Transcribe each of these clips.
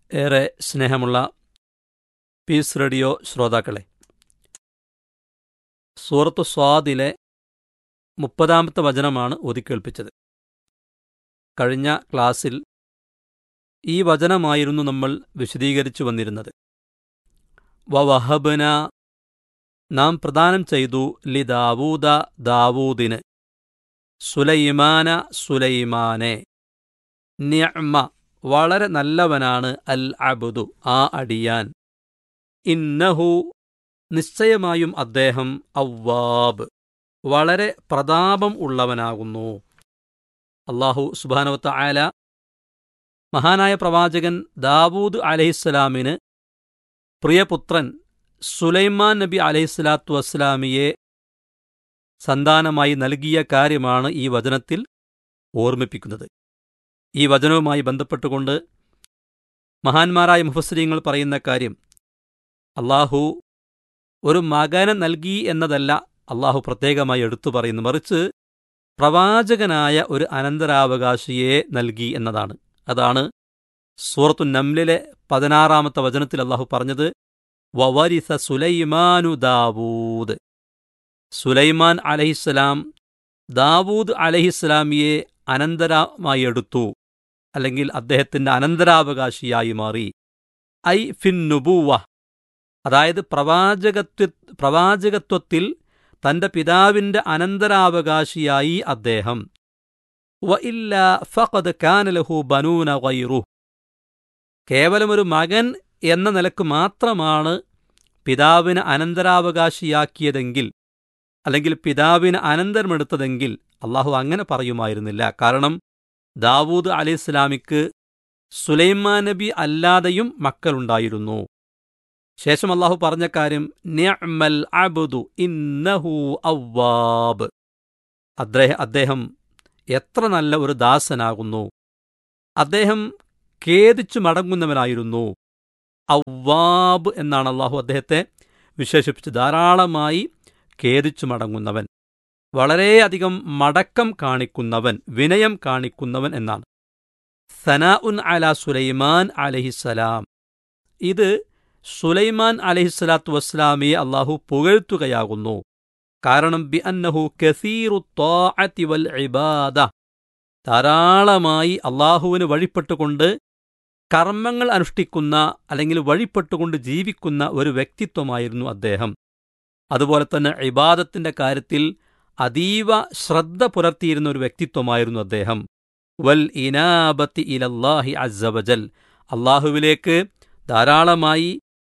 ഏറെ സ്നേഹമുള്ള piece radio ശ്രോതാക്കളെ സൂറത്ത് സ്വാദിലെ മുപ്പതാമത്തെ വചനമാണ് ഒതുക്കേൽപ്പിച്ചത് കഴിഞ്ഞ ക്ലാസ്സിൽ ഈ വചനമായിരുന്നു നമ്മൾ വിശദീകരിച്ചു വന്നിരുന്നത് വവഹബന നാം പ്രദാനം ചെയ്തു ലി ദാവൂദ ദാവൂദിന് സുലൈമാന സുലൈമാനെ നിഅ്മ വളരെ നല്ലവനാണ് അൽ അബുദു ആ അടിയാൻ ഇന്നഹു നിശ്ചയമായും അദ്ദേഹം അവ്വാബ് വളരെ പ്രതാപം ഉള്ളവനാകുന്നു അള്ളാഹു സുബാനവത്ത ആല മഹാനായ പ്രവാചകൻ ദാവൂദ് അലഹിസ്സലാമിന് പ്രിയപുത്രൻ സുലൈമാൻ നബി അലഹിസ്സലാത്തു വസ്സലാമിയെ സന്താനമായി നൽകിയ കാര്യമാണ് ഈ വചനത്തിൽ ഓർമ്മിപ്പിക്കുന്നത് ഈ വചനവുമായി ബന്ധപ്പെട്ടുകൊണ്ട് മഹാന്മാരായ മുഫസ്രീങ്ങൾ പറയുന്ന കാര്യം അള്ളാഹു ഒരു മകനെ നൽകി എന്നതല്ല അള്ളാഹു പ്രത്യേകമായി എടുത്തു പറയുന്നു മറിച്ച് പ്രവാചകനായ ഒരു അനന്തരാവകാശിയെ നൽകി എന്നതാണ് അതാണ് സൂറത്തു നംലിലെ പതിനാറാമത്തെ വചനത്തിൽ അള്ളാഹു പറഞ്ഞത് വവരിസ സുലൈമാനു ദാവൂദ് സുലൈമാൻ അലഹിസ്സലാം ദാവൂദ് അലഹിസ്സലാമിയെ അനന്തരമായി എടുത്തു അല്ലെങ്കിൽ അദ്ദേഹത്തിന്റെ അനന്തരാവകാശിയായി മാറി ഐ ഫിൻ നുബൂവ അതായത് പ്രവാചകത്വ പ്രവാചകത്വത്തിൽ തന്റെ പിതാവിന്റെ അനന്തരാവകാശിയായി അദ്ദേഹം വ ഇല്ല ഫഖദ് കാനലഹു ബനൂന ഗൈറു കേവലമൊരു മകൻ എന്ന നിലക്ക് മാത്രമാണ് പിതാവിന് അനന്തരാവകാശിയാക്കിയതെങ്കിൽ അല്ലെങ്കിൽ പിതാവിന് അനന്തരമെടുത്തതെങ്കിൽ അള്ളാഹു അങ്ങനെ പറയുമായിരുന്നില്ല കാരണം ദാവൂദ് അലി ഇസ്ലാമിക്ക് സുലൈമാൻ നബി അല്ലാതെയും മക്കളുണ്ടായിരുന്നു ശേഷം അള്ളാഹു പറഞ്ഞ കാര്യം നിഅ്മൽ അബ്ദു ഇന്നഹു അവ്വാബ് അദ്ദേഹം അദ്ദേഹം എത്ര നല്ല ഒരു ദാസനാകുന്നു അദ്ദേഹം ഖേദിച്ചു മടങ്ങുന്നവനായിരുന്നു അവ്വാബ് എന്നാണ് അള്ളാഹു അദ്ദേഹത്തെ വിശേഷിപ്പിച്ച് ധാരാളമായി ഖേദിച്ചു മടങ്ങുന്നവൻ വളരെയധികം മടക്കം കാണിക്കുന്നവൻ വിനയം കാണിക്കുന്നവൻ എന്നാണ് സനാ ഉൻ അല സുലൈമാൻ അലഹിസലാം ഇത് സുലൈമാൻ അലഹിസ്സലാത്തു വസ്സലാമിയെ അള്ളാഹു പുകഴ്ത്തുകയാകുന്നു കാരണം ബി അന്നഹു കസീറു ത്വാഅത്തി വൽ ഇബാദ ധാരാളമായി അള്ളാഹുവിന് വഴിപ്പെട്ടുകൊണ്ട് കർമ്മങ്ങൾ അനുഷ്ഠിക്കുന്ന അല്ലെങ്കിൽ വഴിപ്പെട്ടുകൊണ്ട് ജീവിക്കുന്ന ഒരു വ്യക്തിത്വമായിരുന്നു അദ്ദേഹം അതുപോലെ തന്നെ ഇബാദത്തിന്റെ കാര്യത്തിൽ അതീവ ശ്രദ്ധ പുലർത്തിയിരുന്ന ഒരു വ്യക്തിത്വമായിരുന്നു അദ്ദേഹം വൽ ഇനാബത്തി ഇലല്ലാഹി അസ്സവജൽ അള്ളാഹുവിലേക്ക് ധാരാളമായി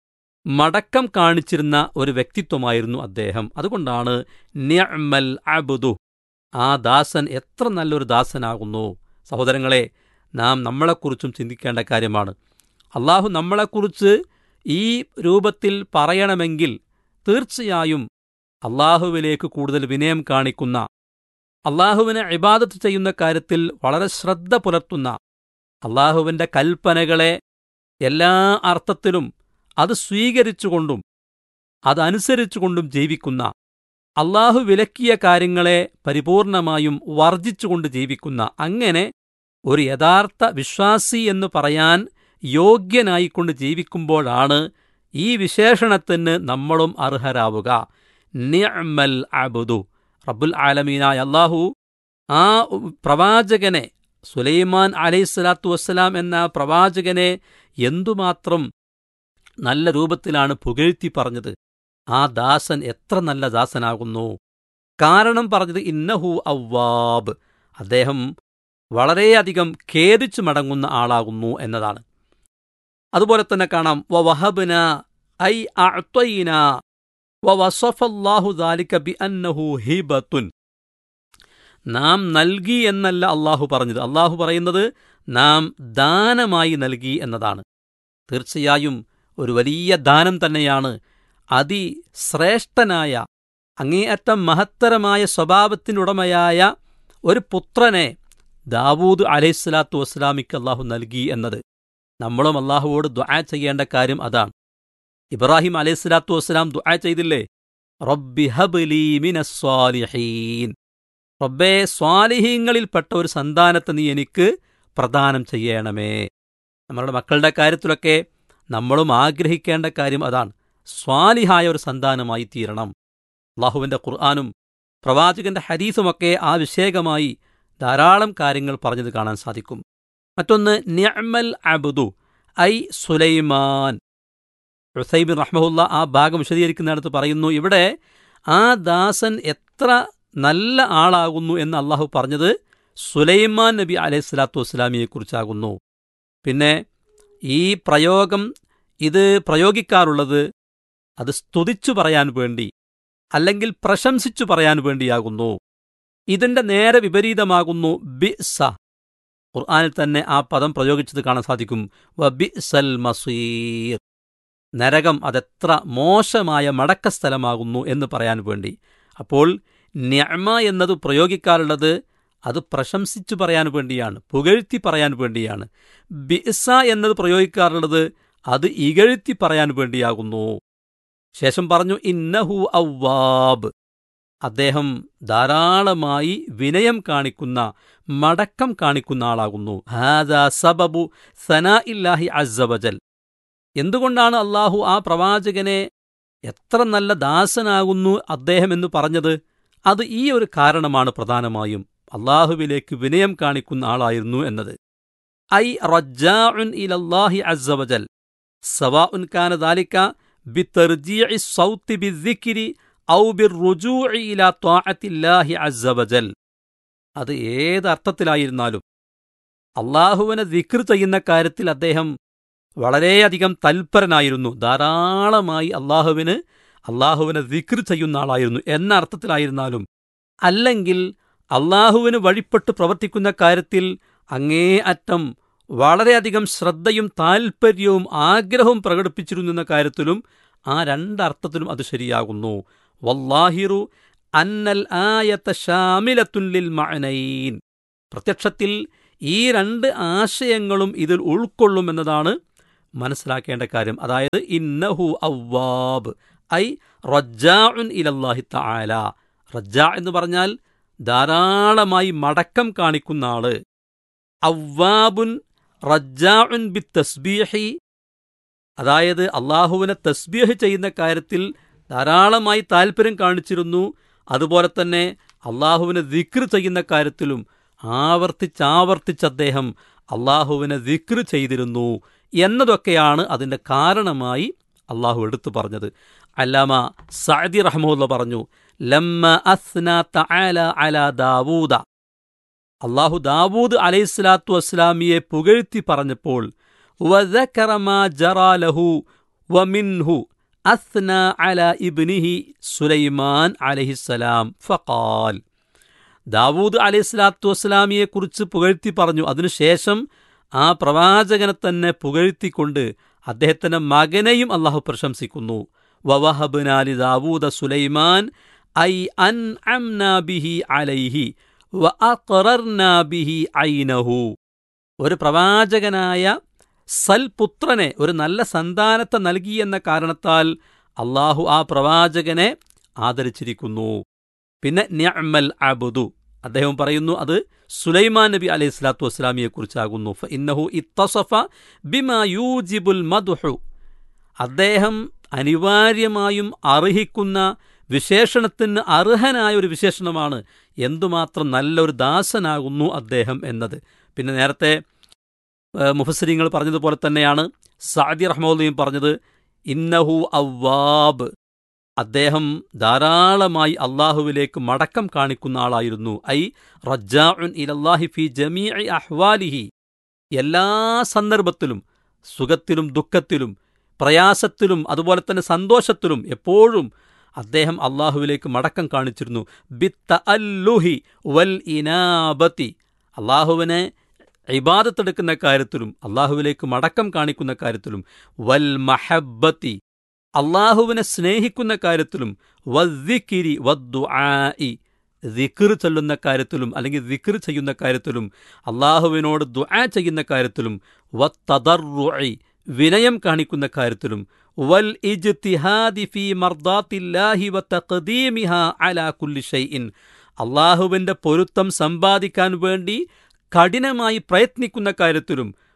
മടക്കം കാണിച്ചിരുന്ന ഒരു വ്യക്തിത്വമായിരുന്നു അദ്ദേഹം അതുകൊണ്ടാണ് നിഅ്മൽ അബുദു ആ ദാസൻ എത്ര നല്ലൊരു ദാസനാകുന്നു സഹോദരങ്ങളെ നാം നമ്മളെക്കുറിച്ചും ചിന്തിക്കേണ്ട കാര്യമാണ് അള്ളാഹു നമ്മളെക്കുറിച്ച് ഈ രൂപത്തിൽ പറയണമെങ്കിൽ തീർച്ചയായും അള്ളാഹുവിലേക്ക് കൂടുതൽ വിനയം കാണിക്കുന്ന അള്ളാഹുവിനെ ഇബാദത്ത് ചെയ്യുന്ന കാര്യത്തിൽ വളരെ ശ്രദ്ധ പുലർത്തുന്ന അള്ളാഹുവിന്റെ കൽപ്പനകളെ എല്ലാ അർത്ഥത്തിലും അത് സ്വീകരിച്ചുകൊണ്ടും അതനുസരിച്ചുകൊണ്ടും ജീവിക്കുന്ന അള്ളാഹു വിലക്കിയ കാര്യങ്ങളെ പരിപൂർണമായും വർജിച്ചുകൊണ്ട് ജീവിക്കുന്ന അങ്ങനെ ഒരു യഥാർത്ഥ വിശ്വാസി എന്ന് പറയാൻ യോഗ്യനായിക്കൊണ്ട് ജീവിക്കുമ്പോഴാണ് ഈ വിശേഷണത്തിന് നമ്മളും അർഹരാവുക നിഅ്മൽ അബുദു റബ്ബുൽ ആലമീനായ അള്ളാഹു ആ പ്രവാചകനെ സുലൈമാൻ അലൈഹിസ്സലാത്തു വസ്സലാം എന്ന പ്രവാചകനെ എന്തുമാത്രം നല്ല രൂപത്തിലാണ് പുകഴ്ത്തി പറഞ്ഞത് ആ ദാസൻ എത്ര നല്ല ദാസനാകുന്നു കാരണം പറഞ്ഞത് ഇന്നഹു അവ്വാബ് അദ്ദേഹം വളരെയധികം ഖേദിച്ചു മടങ്ങുന്ന ആളാകുന്നു എന്നതാണ് അതുപോലെ തന്നെ കാണാം വ വഹബന ഐ അഅ്തൈന വ വസഫല്ലാഹു ദാലിക ബി അന്നഹു ഹിബത്തുൻ നാം നൽകി എന്നല്ല അള്ളാഹു പറഞ്ഞത് അള്ളാഹു പറയുന്നത് നാം ദാനമായി നൽകി എന്നതാണ് തീർച്ചയായും ഒരു വലിയ ദാനം തന്നെയാണ് അതിശ്രേഷ്ഠനായ അങ്ങേയറ്റം മഹത്തരമായ സ്വഭാവത്തിനുടമയായ ഒരു പുത്രനെ ദാവൂദ് അലൈഹിസ്സലാത്തു വസ്സലാമിക്ക് അള്ളാഹു നൽകി എന്നത് നമ്മളും അള്ളാഹുവോട് ദുആ ചെയ്യേണ്ട കാര്യം അതാണ് ഇബ്രാഹിം അലൈഹിസ്സലാത്തു വസ്സലാം ദുആ ചെയ്തില്ലേ റബ്ബി ഹബ്ലി മിനസ്സാലിഹീൻ റബ്ബേ സ്വാലിഹീങ്ങളിൽപ്പെട്ട ഒരു സന്താനത്തെ നീ എനിക്ക് പ്രദാനം ചെയ്യണമേ നമ്മളുടെ മക്കളുടെ കാര്യത്തിലൊക്കെ നമ്മളും ആഗ്രഹിക്കേണ്ട കാര്യം അതാണ് സ്വാലിഹായ ഒരു സന്താനമായി തീരണം അള്ളാഹുവിൻ്റെ ഖുർആാനും പ്രവാചകന്റെ ഹദീസുമൊക്കെ ആ വിഷയകമായി ധാരാളം കാര്യങ്ങൾ പറഞ്ഞത് കാണാൻ സാധിക്കും മറ്റൊന്ന് നിഅമൽ അബുദു ഐ സുലൈമാൻ റുസൈബിൻ റഹ്മഹുല്ല ആ ഭാഗം വിശദീകരിക്കുന്നിടത്ത് പറയുന്നു ഇവിടെ ആ ദാസൻ എത്ര നല്ല ആളാകുന്നു എന്ന് അള്ളാഹു പറഞ്ഞത് സുലൈമാൻ നബി അലൈഹി സ്വലാത്തു വസ്സലാമിയെക്കുറിച്ചാകുന്നു പിന്നെ ഈ പ്രയോഗം ഇത് പ്രയോഗിക്കാറുള്ളത് അത് സ്തുതിച്ചു പറയാൻ വേണ്ടി അല്ലെങ്കിൽ പ്രശംസിച്ചു പറയാൻ വേണ്ടിയാകുന്നു ഇതിന്റെ നേരെ വിപരീതമാകുന്നു ബിസ ഖുർആനിൽ തന്നെ ആ പദം പ്രയോഗിച്ചത് കാണാൻ സാധിക്കും വ ബിസൽ മസീർ നരകം അതെത്ര മോശമായ മടക്ക സ്ഥലമാകുന്നു എന്ന് പറയാൻ വേണ്ടി അപ്പോൾ ന്യമ എന്നത് പ്രയോഗിക്കാറുള്ളത് അത് പ്രശംസിച്ചു പറയാൻ വേണ്ടിയാണ് പുകഴ്ത്തി പറയാൻ വേണ്ടിയാണ് ബിസ എന്നത് പ്രയോഗിക്കാറുള്ളത് അത് ഇകഴ്ത്തി പറയാൻ വേണ്ടിയാകുന്നു ശേഷം പറഞ്ഞു ഇന്നഹു ഔവാബ് അദ്ദേഹം ധാരാളമായി വിനയം കാണിക്കുന്ന മടക്കം കാണിക്കുന്ന ആളാകുന്നു ഹാദ സബബു സനാ ഇല്ലാഹി അസബജൽ എന്തുകൊണ്ടാണ് അള്ളാഹു ആ പ്രവാചകനെ എത്ര നല്ല ദാസനാകുന്നു അദ്ദേഹം എന്ന് പറഞ്ഞത് അത് ഈ ഒരു കാരണമാണ് പ്രധാനമായും അള്ളാഹുവിലേക്ക് വിനയം കാണിക്കുന്ന ആളായിരുന്നു എന്നത് ഐ റജ്ജാഉൻ ഇലല്ലാഹി അസ്സവജൽ സവാഉൻ കാന ദാലിക ബിതർജീഇ സൗത്തി ബിദ്ദിക്രി ഔ ബിർറുജൂഇ ഇലാ ത്വാഅത്തില്ലാഹി അസ്സവജൽ അത് ഏത് അർത്ഥത്തിലായിരുന്നാലും അള്ളാഹുവിനെ ദിക്ർ ചെയ്യുന്ന കാര്യത്തിൽ അദ്ദേഹം വളരെയധികം തൽപരനായിരുന്നു ധാരാളമായി അള്ളാഹുവിന് അള്ളാഹുവിനെ ദിക്ർ ചെയ്യുന്ന ആളായിരുന്നു എന്ന അർത്ഥത്തിലായിരുന്നാലും അല്ലെങ്കിൽ അള്ളാഹുവിന് വഴിപ്പെട്ട് പ്രവർത്തിക്കുന്ന കാര്യത്തിൽ അങ്ങേ അറ്റം വളരെയധികം ശ്രദ്ധയും താൽപ്പര്യവും ആഗ്രഹവും പ്രകടിപ്പിച്ചിരുന്ന കാര്യത്തിലും ആ രണ്ടർത്ഥത്തിലും അത് ശരിയാകുന്നു വല്ലാഹിറു അന്നൽ ആയത്ത ഷാമിലത്തുല്ലിൽ മഅനൈൻ പ്രത്യക്ഷത്തിൽ ഈ രണ്ട് ആശയങ്ങളും ഇതിൽ ഉൾക്കൊള്ളുമെന്നതാണ് മനസ്സിലാക്കേണ്ട കാര്യം അതായത് ഇന്നഹു അവ്വാബ് ഐ റജ്ജാഉൻ ഇലല്ലാഹി തആല റജ്ജാ എന്ന് പറഞ്ഞാൽ ധാരാളമായി മടക്കം കാണിക്കുന്ന ആള് അവ്വാബുൻ റജ്ജാഉൻ ബി തസ്ബീഹി അതായത് അള്ളാഹുവിനെ തസ്ബീഹ് ചെയ്യുന്ന കാര്യത്തിൽ ധാരാളമായി താല്പര്യം കാണിച്ചിരുന്നു അതുപോലെ തന്നെ അള്ളാഹുവിനെ ദിക്ർ ചെയ്യുന്ന കാര്യത്തിലും ആവർത്തിച്ചാവർത്തിച്ച് അദ്ദേഹം അള്ളാഹുവിനെ ദിക്ർ ചെയ്തിരുന്നു എന്നതൊക്കെയാണ് അതിൻ്റെ കാരണമായി അള്ളാഹു എടുത്തു പറഞ്ഞത് അല്ലാമ സഅദി റഹ്മുല്ല പറഞ്ഞു ലമ്മ അസ്ന തആല അല ദാവൂദ അള്ളാഹു ദാവൂദ് അലൈഹിസ്സലാത്തു വസ്സലാമിയെ പുകഴ്ത്തി പറഞ്ഞപ്പോൾ വദക്കറ മാ ജറാ ലഹു വമിൻഹു അസ്ന അല ഇബ്നിഹി സുലൈമാൻ അലൈഹിസ്സലാം ഫഖാൽ ദാവൂദ് അലൈഹിസ്സലാത്തു വസ്സലാമിയെക്കുറിച്ച് പുകഴ്ത്തി പറഞ്ഞു അതിനുശേഷം ആ പ്രവാചകനെ തന്നെ പുകഴ്ത്തിക്കൊണ്ട് അദ്ദേഹത്തിന്റെ മകനെയും അള്ളാഹു പ്രശംസിക്കുന്നു വവഹബ്നാലി ദാവൂദ സുലൈമാൻ ഐ അൻ ബിഹി അലൈഹി വ ബിഹി ഐനഹു ഒരു പ്രവാചകനായ സൽപുത്രനെ ഒരു നല്ല സന്താനത്തെ നൽകി എന്ന കാരണത്താൽ അള്ളാഹു ആ പ്രവാചകനെ ആദരിച്ചിരിക്കുന്നു പിന്നെ ന്യമൽ അബുദു അദ്ദേഹം പറയുന്നു അത് സുലൈമാൻ നബി അലൈഹി സ്വലാത്തു വസ്സലാമിയെ കുറിച്ചാകുന്നു ഇന്നഹു ഇത്തസഫ ബിമാ യൂജിബുൽ മധുഹു അദ്ദേഹം അനിവാര്യമായും അർഹിക്കുന്ന വിശേഷണത്തിന് അർഹനായ ഒരു വിശേഷണമാണ് എന്തുമാത്രം നല്ലൊരു ദാസനാകുന്നു അദ്ദേഹം എന്നത് പിന്നെ നേരത്തെ മുഫസരിങ്ങൾ പറഞ്ഞതുപോലെ തന്നെയാണ് സാദി റഹ്മോല്ലയും പറഞ്ഞത് ഇന്നഹു അവ്വാബ് അദ്ദേഹം ധാരാളമായി അള്ളാഹുവിലേക്ക് മടക്കം കാണിക്കുന്ന ആളായിരുന്നു ഐ റജ്ജാഉൻ ഇലല്ലാഹി ഫി ജമീ അഹ്വാലിഹി എല്ലാ സന്ദർഭത്തിലും സുഖത്തിലും ദുഃഖത്തിലും പ്രയാസത്തിലും അതുപോലെ തന്നെ സന്തോഷത്തിലും എപ്പോഴും അദ്ദേഹം അള്ളാഹുവിലേക്ക് മടക്കം കാണിച്ചിരുന്നു ബിത്ത അല്ലുഹി വൽ ഇനാബത്തി അള്ളാഹുവിനെ ഇബാദത്തെടുക്കുന്ന കാര്യത്തിലും അള്ളാഹുവിലേക്ക് മടക്കം കാണിക്കുന്ന കാര്യത്തിലും വൽ മഹബത്തി അള്ളാഹുവിനെ സ്നേഹിക്കുന്ന കാര്യത്തിലും വദ്ദിക്കിരി വദ്ദുആഇ ദിക്ർ ചൊല്ലുന്ന കാര്യത്തിലും അല്ലെങ്കിൽ ദിക്ർ ചെയ്യുന്ന കാര്യത്തിലും അള്ളാഹുവിനോട് ദുആ ചെയ്യുന്ന കാര്യത്തിലും വത്തദർറുഇ വിനയം കാണിക്കുന്ന കാര്യത്തിലും വൽ ഇജ്തിഹാദി ഫീ മർദാത്തില്ലാഹി വതഖദീമിഹ അലാ കുല്ലി ഷൈഇൻ അള്ളാഹുവിന്റെ പൊരുത്തം സമ്പാദിക്കാൻ വേണ്ടി കഠിനമായി പ്രയത്നിക്കുന്ന കാര്യത്തിലും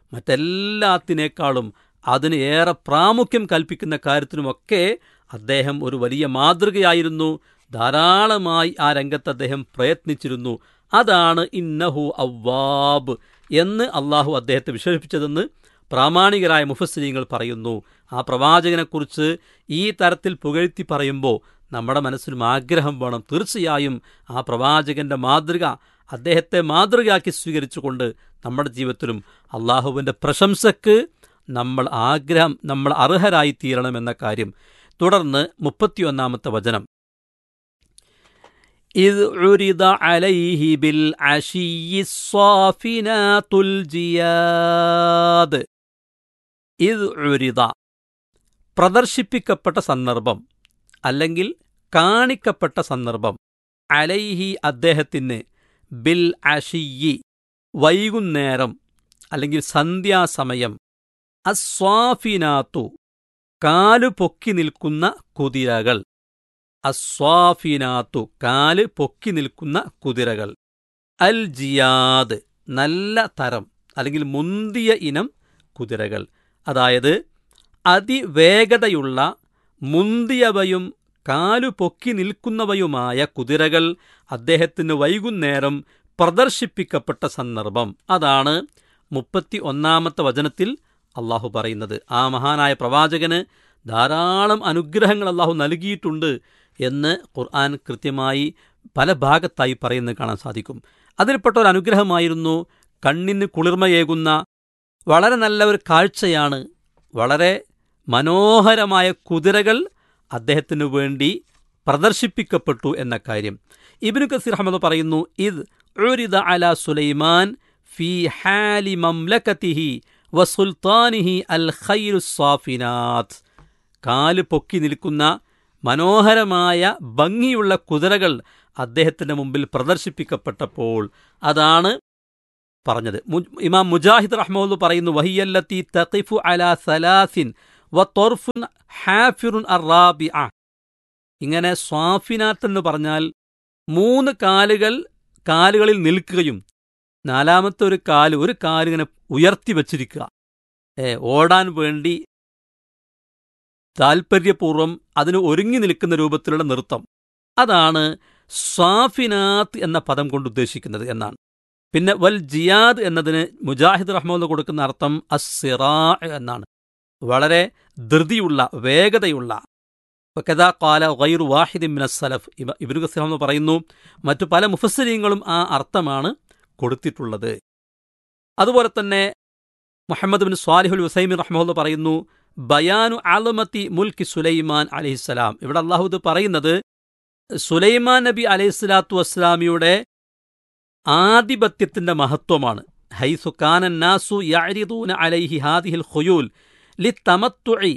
മറ്റെല്ലാത്തിനേക്കാളും അതിന് ഏറെ പ്രാമുഖ്യം കൽപ്പിക്കുന്ന കാര്യത്തിനുമൊക്കെ അദ്ദേഹം ഒരു വലിയ മാതൃകയായിരുന്നു ധാരാളമായി ആ രംഗത്ത് അദ്ദേഹം പ്രയത്നിച്ചിരുന്നു അതാണ് ഇന്നഹു അവ്വാബ് എന്ന് അള്ളാഹു അദ്ദേഹത്തെ വിശേഷിപ്പിച്ചതെന്ന് പ്രാമാണികരായ മുഫസ്സിരിങ്ങൾ പറയുന്നു ആ പ്രവാചകനെക്കുറിച്ച് ഈ തരത്തിൽ പുകഴ്ത്തി പറയുമ്പോൾ നമ്മുടെ മനസ്സിലും ആഗ്രഹം വേണം തീർച്ചയായും ആ പ്രവാചകന്റെ മാതൃക അദ്ദേഹത്തെ മാതൃകയാക്കി സ്വീകരിച്ചുകൊണ്ട് നമ്മുടെ ജീവിതത്തിലും അള്ളാഹുവിൻ്റെ പ്രശംസക്ക് നമ്മൾ ആഗ്രഹം നമ്മൾ അർഹരായി തീരണമെന്ന കാര്യം തുടർന്ന് മുപ്പത്തിയൊന്നാമത്തെ വചനം إذ عرض عليه بالعشي الصافنات الجياد إذ عرض പ്രദർശിപ്പിക്കപ്പെട്ട സന്ദർഭം അല്ലെങ്കിൽ കാണിക്കപ്പെട്ട സന്ദർഭം അലൈഹി അദ്ദേഹത്തിന് ബിൽ അഷിയി വൈകുന്നേരം അല്ലെങ്കിൽ സന്ധ്യാസമയം അസ്വാഫിനാത്തു കാലു പൊക്കി നിൽക്കുന്ന കുതിരകൾ അസ്വാഫിനാത്തു കാല് പൊക്കി നിൽക്കുന്ന കുതിരകൾ അൽ ജിയാദ് നല്ല തരം അല്ലെങ്കിൽ മുന്തിയ ഇനം കുതിരകൾ അതായത് അതിവേഗതയുള്ള മുന്തിയവയും കാലു പൊക്കി നിൽക്കുന്നവയുമായ കുതിരകൾ അദ്ദേഹത്തിന് വൈകുന്നേരം പ്രദർശിപ്പിക്കപ്പെട്ട സന്ദർഭം അതാണ് മുപ്പത്തി ഒന്നാമത്തെ വചനത്തിൽ അള്ളാഹു പറയുന്നത് ആ മഹാനായ പ്രവാചകന് ധാരാളം അനുഗ്രഹങ്ങൾ അള്ളാഹു നൽകിയിട്ടുണ്ട് എന്ന് ഖുർആൻ കൃത്യമായി പല ഭാഗത്തായി പറയുന്നത് കാണാൻ സാധിക്കും അതിൽപ്പെട്ട ഒരു അനുഗ്രഹമായിരുന്നു കണ്ണിന് കുളിർമയേകുന്ന വളരെ നല്ല ഒരു കാഴ്ചയാണ് വളരെ മനോഹരമായ കുതിരകൾ അദ്ദേഹത്തിനു വേണ്ടി പ്രദർശിപ്പിക്കപ്പെട്ടു എന്ന കാര്യം ഇബിനു കസീർ അഹമ്മദ് പറയുന്നു ഇത് ഉരിദ അല സുലൈമാൻ ഫി ഹാലി മംലക്കത്തിഹി വസുൽത്താനിഹി അൽ ഖൈരു സാഫിനാത്ത് കാല് പൊക്കി നിൽക്കുന്ന മനോഹരമായ ഭംഗിയുള്ള കുതിരകൾ അദ്ദേഹത്തിന്റെ മുമ്പിൽ പ്രദർശിപ്പിക്കപ്പെട്ടപ്പോൾ അതാണ് പറഞ്ഞത് ഇമാം മുജാഹിദ് റഹ്മുൽ പറയുന്നു വഹിയല്ലത്തി തഖിഫു അലാ സലാസിൻ വ തൊർഫുൻ ഹാഫിറുൻ അറാബി ഇങ്ങനെ സ്വാഫിനാത്ത് എന്ന് പറഞ്ഞാൽ മൂന്ന് കാലുകൾ കാലുകളിൽ നിൽക്കുകയും നാലാമത്തെ ഒരു കാല് ഒരു കാലിങ്ങനെ ഉയർത്തി വച്ചിരിക്കുക ഏ ഓടാൻ വേണ്ടി താൽപ്പര്യപൂർവ്വം അതിന് ഒരുങ്ങി നിൽക്കുന്ന രൂപത്തിലുള്ള നൃത്തം അതാണ് സ്വാഫിനാത്ത് എന്ന പദം കൊണ്ട് ഉദ്ദേശിക്കുന്നത് എന്നാണ് പിന്നെ വൽ ജിയാദ് എന്നതിന് മുജാഹിദ് റഹ്മോന്ന് കൊടുക്കുന്ന അർത്ഥം അസിറാ എന്നാണ് വളരെ ധൃതിയുള്ള വേഗതയുള്ള കഥാ കാല ഗൈറു വാഹിദ് മിന സലഫ് ഇബിനു കസീർ എന്ന് പറയുന്നു മറ്റു പല മുഫസ്സിരീങ്ങളും ആ അർത്ഥമാണ് കൊടുത്തിട്ടുള്ളത് അതുപോലെ തന്നെ മുഹമ്മദ് ബിൻ സ്വാലിഹുൽ വസൈമി റഹ്മുല്ല പറയുന്നു ബയാനു ആലമത്തി മുൽക്കി സുലൈമാൻ അലഹിസ്സലാം ഇവിടെ അള്ളാഹുദ് പറയുന്നത് സുലൈമാൻ നബി അലൈഹിസ്സലാത്തു വസ്സലാമിയുടെ ആധിപത്യത്തിന്റെ മഹത്വമാണ് ഹൈസു കാനൻ നാസു യഅരിദൂന അലൈഹി ഹാദിഹിൽ ഖുയൂൽ ലിത്തമത്തുഇ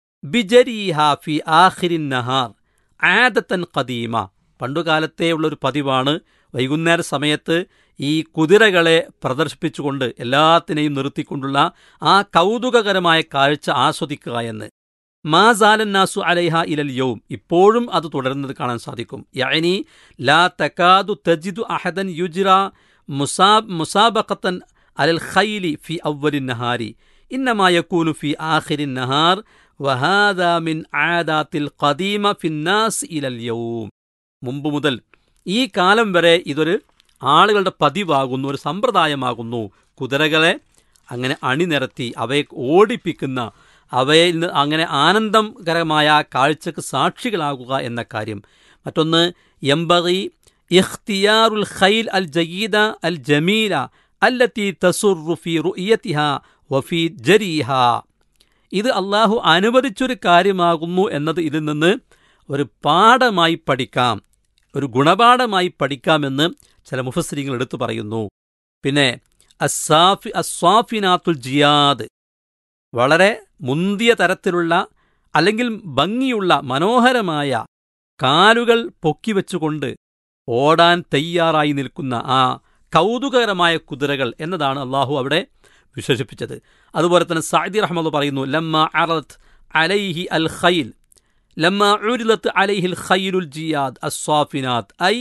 ബിജരീഹ ഫി ആഖിരിൻ നഹാർ ആദത്തൻ ഖദീമ പണ്ടുകാലത്തേ ഉള്ളൊരു പതിവാണ് വൈകുന്നേര സമയത്ത് ഈ കുതിരകളെ പ്രദർശിപ്പിച്ചുകൊണ്ട് എല്ലാത്തിനെയും നിർത്തിക്കൊണ്ടുള്ള ആ കൗതുകകരമായ കാഴ്ച ആസ്വദിക്കുക എന്ന് മാസാലൻ നാസു അലൈഹ ഇലൽ യൗം ഇപ്പോഴും അത് തുടരുന്നത് കാണാൻ സാധിക്കും യഅനി ലാ തകാദു തജിദു അഹദൻ യുജ്റ മുസാബ് മുസാബഖത്തൻ അലൽ ഖൈലി ഫി അവലിൻ നഹാരി ഇന്നമാ യകൂനു ഫി ആഖിരിൻ നഹാർ വഹാദ മിൻ ആദാത്തിൽ ഖദീമ ഫിന്നാസ് ഇലൽ യൗം മുമ്പ് മുതൽ ഈ കാലം വരെ ഇതൊരു ആളുകളുടെ പതിവാകുന്നു ഒരു സമ്പ്രദായമാകുന്നു കുതിരകളെ അങ്ങനെ അണിനിരത്തി അവയെ ഓടിപ്പിക്കുന്ന അവയിൽ നിന്ന് അങ്ങനെ ആനന്ദകരമായ ആ കാഴ്ചക്ക് സാക്ഷികളാകുക എന്ന കാര്യം മറ്റൊന്ന് എംബറി ഇഖ്തിയാറുൽ ഖൈൽ അൽ ജയീദ അൽ ജമീല അല്ലത്തി തസുറു ഫി റുയത്തിഹ വഫി ജരീഹ ഇത് അള്ളാഹു അനുവദിച്ചൊരു കാര്യമാകുന്നു എന്നത് ഇതിൽ നിന്ന് ഒരു പാഠമായി പഠിക്കാം ഒരു ഗുണപാഠമായി പഠിക്കാമെന്ന് ചില മുഫസ്സരിങ്ങൾ എടുത്തു പറയുന്നു പിന്നെ അസാഫി അസ്വാഫിനാത്തുൽ ജിയാദ് വളരെ മുന്തിയ തരത്തിലുള്ള അല്ലെങ്കിൽ ഭംഗിയുള്ള മനോഹരമായ കാലുകൾ പൊക്കിവെച്ചുകൊണ്ട് ഓടാൻ തയ്യാറായി നിൽക്കുന്ന ആ കൗതുകകരമായ കുതിരകൾ എന്നതാണ് അള്ളാഹു അവിടെ വിശേഷിപ്പിച്ചത് അതുപോലെ തന്നെ സായിദി റഹ്മദ് പറയുന്നു ലമ്മ അറത്ത് അലൈഹി അൽ ഖൈൽ ലമ്മ ഉരിലത്ത് അലൈഹിൽ ഖൈലുൽ ജിയാദ് അസ്വാഫിനാത്ത് ഐ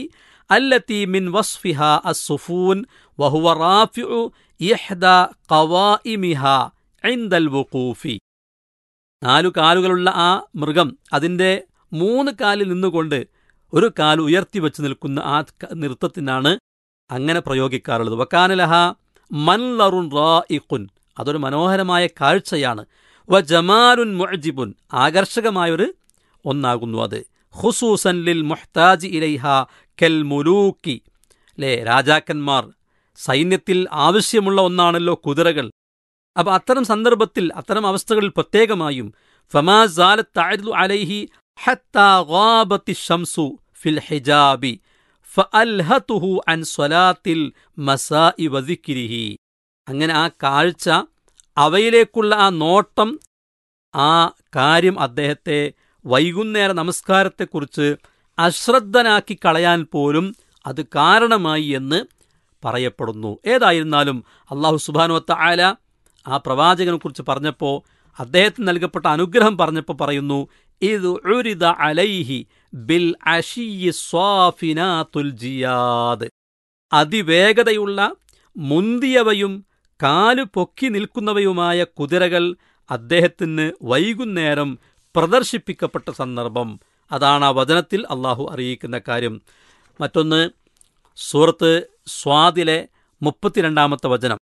التي من وصفها السفون وهو رافع إحدى قوائمها عند الوقوف നാലു കാലുകളുള്ള ആ മൃഗം അതിൻ്റെ മൂന്ന് കാലിൽ നിന്നുകൊണ്ട് ഒരു കാൽ ഉയർത്തി വെച്ച് നിൽക്കുന്ന ആ ക- നൃത്തത്തിനാണ് അങ്ങനെ പ്രയോഗിക്കാറുള്ളത് വക്കാനലഹ മൻലറുൻ റായിഖുൻ അതൊരു മനോഹരമായ കാഴ്ചയാണ് വ ജമാലുൻ മുഅജിബുൻ ആകർഷകമായൊരു ഒന്നാകുന്നു അത് ഖുസൂസൻ ലിൽ മുഹ്താജി ഇലൈഹ കെൽ മുലൂക്കി അല്ലേ രാജാക്കന്മാർ സൈന്യത്തിൽ ആവശ്യമുള്ള ഒന്നാണല്ലോ കുതിരകൾ അപ്പൊ അത്തരം സന്ദർഭത്തിൽ അത്തരം അവസ്ഥകളിൽ പ്രത്യേകമായും ഫമാ സാലത്ത് തഅദു അലൈഹി ഹത്താ ഗാബത്തി ഷംസു ഫിൽ ഹിജാബി ഫഅൽഹതുഹു അൻ സ്വലാത്തിൽ മസാഇ വദിക്രിഹി അങ്ങനെ ആ കാഴ്ച അവയിലേക്കുള്ള ആ നോട്ടം ആ കാര്യം അദ്ദേഹത്തെ വൈകുന്നേര നമസ്കാരത്തെക്കുറിച്ച് അശ്രദ്ധനാക്കി കളയാൻ പോലും അത് കാരണമായി എന്ന് പറയപ്പെടുന്നു ഏതായിരുന്നാലും അള്ളാഹു സുബാനുവത്ത ആല ആ പ്രവാചകനെ കുറിച്ച് പറഞ്ഞപ്പോൾ അദ്ദേഹത്തിന് നൽകപ്പെട്ട അനുഗ്രഹം പറഞ്ഞപ്പോൾ പറയുന്നു ഇത് ഉരിദ അലൈഹി ബിൽ അഷിയി സ്വാഫിനാത്തുൽ ജിയാദ് അതിവേഗതയുള്ള മുന്തിയവയും കാലു പൊക്കി നിൽക്കുന്നവയുമായ കുതിരകൾ അദ്ദേഹത്തിന് വൈകുന്നേരം പ്രദർശിപ്പിക്കപ്പെട്ട സന്ദർഭം അതാണ് ആ വചനത്തിൽ അള്ളാഹു അറിയിക്കുന്ന കാര്യം മറ്റൊന്ന് സൂറത്ത് സ്വാദിലെ മുപ്പത്തിരണ്ടാമത്തെ വചനം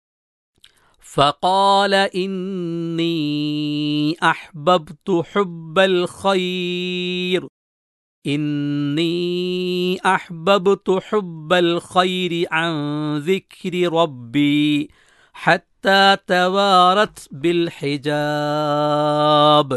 فقال إني أحببت حب الخير إني أحببت حب الخير عن ذكر ربي حتى توارت بالحجاب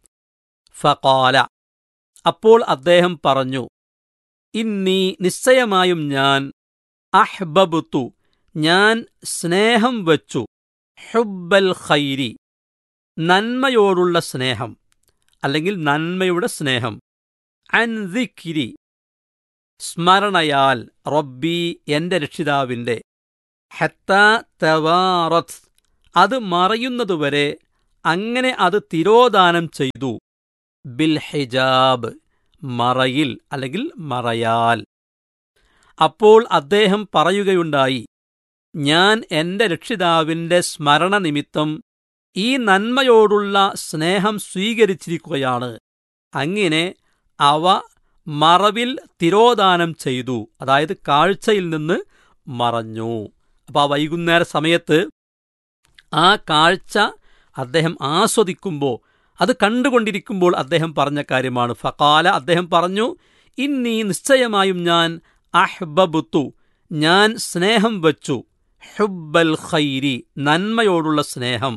فقال അപ്പോൾ അദ്ദേഹം പറഞ്ഞു ഇന്നി നിശ്ചയമായും ഞാൻ അഹ്ബബുത്തു ഞാൻ സ്നേഹം വച്ചു ഹുബ്ബൽ ഖൈരി നന്മയോടുള്ള സ്നേഹം അല്ലെങ്കിൽ നന്മയുടെ സ്നേഹം അൻദിക്കിരി സ്മരണയാൽ റബ്ബി എന്റെ രക്ഷിതാവിന്റെ ഹത്താ തവാറത്ത് അത് മറയുന്നതുവരെ അങ്ങനെ അത് തിരോധാനം ചെയ്തു ബിൽ ഹിജാബ് മറയിൽ അല്ലെങ്കിൽ മറയാൽ അപ്പോൾ അദ്ദേഹം പറയുകയുണ്ടായി ഞാൻ എന്റെ രക്ഷിതാവിന്റെ സ്മരണ നിമിത്തം ഈ നന്മയോടുള്ള സ്നേഹം സ്വീകരിച്ചിരിക്കുകയാണ് അങ്ങനെ അവ മറവിൽ തിരോധാനം ചെയ്തു അതായത് കാഴ്ചയിൽ നിന്ന് മറഞ്ഞു അപ്പോൾ ആ വൈകുന്നേര സമയത്ത് ആ കാഴ്ച അദ്ദേഹം ആസ്വദിക്കുമ്പോൾ അത് കണ്ടുകൊണ്ടിരിക്കുമ്പോൾ അദ്ദേഹം പറഞ്ഞ കാര്യമാണ് ഫക്കാല അദ്ദേഹം പറഞ്ഞു ഇന്നീ നിശ്ചയമായും ഞാൻ അഹ്ബബുത്തു ഞാൻ സ്നേഹം വച്ചു ഹുബ്ബൽ ഖൈരി നന്മയോടുള്ള സ്നേഹം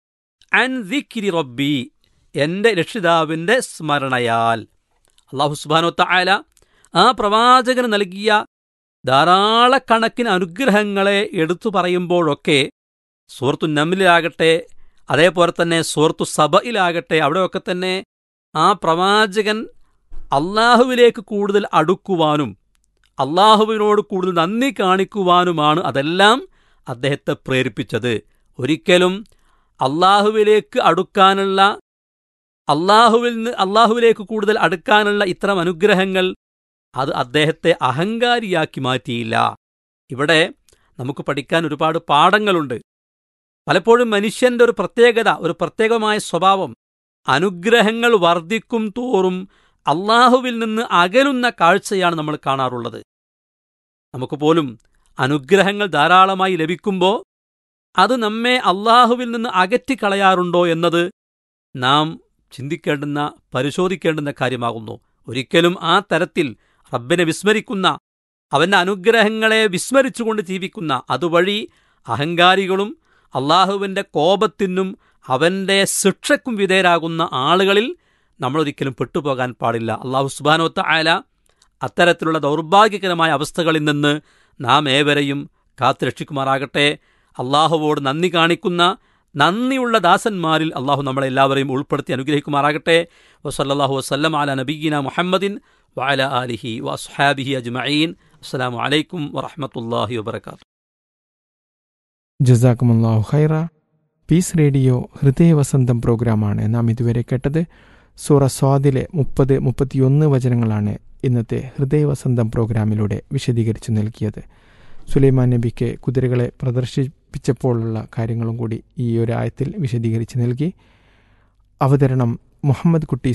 അൻ ദിക്രി റബ്ബി എന്റെ രക്ഷിതാവിന്റെ സ്മരണയാൽ അള്ളാഹു സുബാനോ തായാല ആ പ്രവാചകന് നൽകിയ ധാരാളക്കണക്കിന് അനുഗ്രഹങ്ങളെ എടുത്തു പറയുമ്പോഴൊക്കെ സൂറത്തു നമ്മിലാകട്ടെ അതേപോലെ തന്നെ സൂറത്തു സബയിലാകട്ടെ അവിടെയൊക്കെ തന്നെ ആ പ്രവാചകൻ അള്ളാഹുവിലേക്ക് കൂടുതൽ അടുക്കുവാനും അള്ളാഹുവിനോട് കൂടുതൽ നന്ദി കാണിക്കുവാനുമാണ് അതെല്ലാം അദ്ദേഹത്തെ പ്രേരിപ്പിച്ചത് ഒരിക്കലും അള്ളാഹുവിലേക്ക് അടുക്കാനുള്ള അള്ളാഹുവിൽ നിന്ന് അള്ളാഹുവിലേക്ക് കൂടുതൽ അടുക്കാനുള്ള ഇത്തരം അനുഗ്രഹങ്ങൾ അത് അദ്ദേഹത്തെ അഹങ്കാരിയാക്കി മാറ്റിയില്ല ഇവിടെ നമുക്ക് പഠിക്കാൻ ഒരുപാട് പാഠങ്ങളുണ്ട് പലപ്പോഴും മനുഷ്യന്റെ ഒരു പ്രത്യേകത ഒരു പ്രത്യേകമായ സ്വഭാവം അനുഗ്രഹങ്ങൾ വർദ്ധിക്കും തോറും അള്ളാഹുവിൽ നിന്ന് അകലുന്ന കാഴ്ചയാണ് നമ്മൾ കാണാറുള്ളത് നമുക്ക് പോലും അനുഗ്രഹങ്ങൾ ധാരാളമായി ലഭിക്കുമ്പോൾ അത് നമ്മെ അള്ളാഹുവിൽ നിന്ന് അകറ്റിക്കളയാറുണ്ടോ എന്നത് നാം ചിന്തിക്കേണ്ടുന്ന പരിശോധിക്കേണ്ടുന്ന കാര്യമാകുന്നു ഒരിക്കലും ആ തരത്തിൽ റബ്ബിനെ വിസ്മരിക്കുന്ന അവന്റെ അനുഗ്രഹങ്ങളെ വിസ്മരിച്ചുകൊണ്ട് ജീവിക്കുന്ന അതുവഴി അഹങ്കാരികളും അള്ളാഹുവിന്റെ കോപത്തിനും അവന്റെ ശിക്ഷയ്ക്കും വിധേയരാകുന്ന ആളുകളിൽ നമ്മൾ ഒരിക്കലും പെട്ടുപോകാൻ പാടില്ല അള്ളാഹു സുബാനോത്ത ആയ അത്തരത്തിലുള്ള ദൗർഭാഗ്യകരമായ അവസ്ഥകളിൽ നിന്ന് നാം ഏവരെയും കാത്തുരക്ഷിക്കുമാറാകട്ടെ അള്ളാഹുവോട് നന്ദി കാണിക്കുന്ന നന്ദിയുള്ള ദാസന്മാരിൽ അള്ളാഹു നമ്മളെല്ലാവരെയും ഉൾപ്പെടുത്തി അനുഗ്രഹിക്കുമാറാകട്ടെ വസല്ലാഹു വസ്ലം അല നബീന മുഹമ്മദിൻ വഅല ആലിഹി വസ്ഹാബിഹി അജ്മഈൻ അസ്സലാമു അലൈക്കും വറഹ്മത്തുള്ളാഹി വബറകാതുഹു ജസാക്കുമുല്ലാഹു ഖൈറ പീസ് റേഡിയോ ഹൃദയവസന്തം പ്രോഗ്രാമാണ് നാം ഇതുവരെ കേട്ടത് സൂറ സ്വാദിലെ മുപ്പത് മുപ്പത്തിയൊന്ന് വചനങ്ങളാണ് ഇന്നത്തെ ഹൃദയവസന്തം പ്രോഗ്രാമിലൂടെ വിശദീകരിച്ചു നൽകിയത് സുലൈമാൻ നബിക്ക് കുതിരകളെ പ്രദർശിപ്പിച്ചപ്പോഴുള്ള കാര്യങ്ങളും കൂടി ഈ ഒരു ആയത്തിൽ വിശദീകരിച്ച് നൽകി അവതരണം മുഹമ്മദ് കുട്ടി